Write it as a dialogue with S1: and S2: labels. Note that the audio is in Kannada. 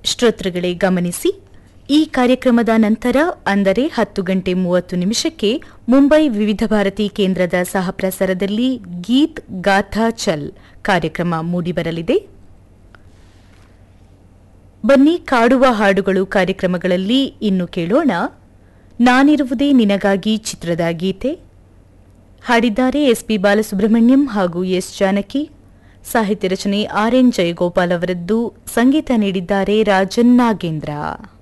S1: ಶ್ರೋತೃಗಳೇ ಗಮನಿಸಿ ಈ ಕಾರ್ಯಕ್ರಮದ ನಂತರ ಅಂದರೆ ಹತ್ತು ಗಂಟೆ ಮೂವತ್ತು ನಿಮಿಷಕ್ಕೆ ಮುಂಬೈ ವಿವಿಧ ಭಾರತಿ ಕೇಂದ್ರದ ಸಹಪ್ರಸಾರದಲ್ಲಿ ಗೀತ್ ಗಾಥಾ ಚಲ್ ಕಾರ್ಯಕ್ರಮ ಮೂಡಿಬರಲಿದೆ ಬನ್ನಿ ಕಾಡುವ ಹಾಡುಗಳು ಕಾರ್ಯಕ್ರಮಗಳಲ್ಲಿ ಇನ್ನು ಕೇಳೋಣ ನಾನಿರುವುದೇ ನಿನಗಾಗಿ ಚಿತ್ರದ ಗೀತೆ ಹಾಡಿದ್ದಾರೆ ಎಸ್ಪಿ ಬಾಲಸುಬ್ರಹ್ಮಣ್ಯಂ ಹಾಗೂ ಎಸ್ ಜಾನಕಿ ಸಾಹಿತ್ಯ ರಚನೆ ಆರ್ ಎನ್ ಜಯಗೋಪಾಲ್ ಅವರದ್ದು ಸಂಗೀತ ನೀಡಿದ್ದಾರೆ ರಾಜನ್ ನಾಗೇಂದ್ರ